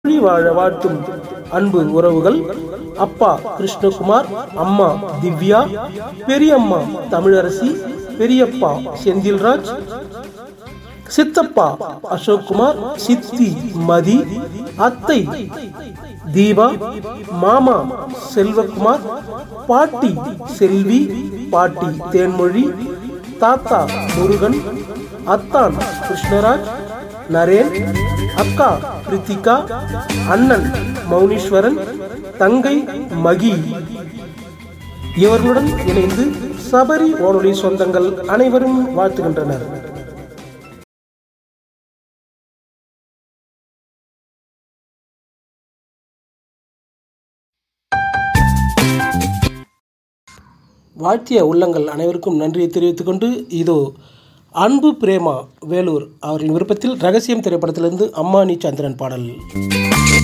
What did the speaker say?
மொழி வாழ வாழ்த்தும் அன்பு உறவுகள் அப்பா கிருஷ்ணகுமார் அம்மா திவ்யா பெரியம்மா தமிழரசி பெரியப்பா செந்தில்ராஜ் சித்தப்பா அசோக்குமார் சித்தி மதி அத்தை தீபா மாமா செல்வகுமார் பாட்டி செல்வி பாட்டி தேன்மொழி தாத்தா முருகன் அத்தான் கிருஷ்ணராஜ் நரேன் அக்கா கிருத்திகா அண்ணன் மௌனீஸ்வரன் தங்கை மகி இவர்களுடன் இணைந்து சபரி வானொலி சொந்தங்கள் அனைவரும் வாழ்த்துகின்றனர் வாழ்த்திய உள்ளங்கள் அனைவருக்கும் நன்றியை தெரிவித்துக் கொண்டு இதோ அன்பு பிரேமா வேலூர் அவரின் விருப்பத்தில் ரகசியம் திரைப்படத்திலிருந்து அம்மானி சந்திரன் பாடல்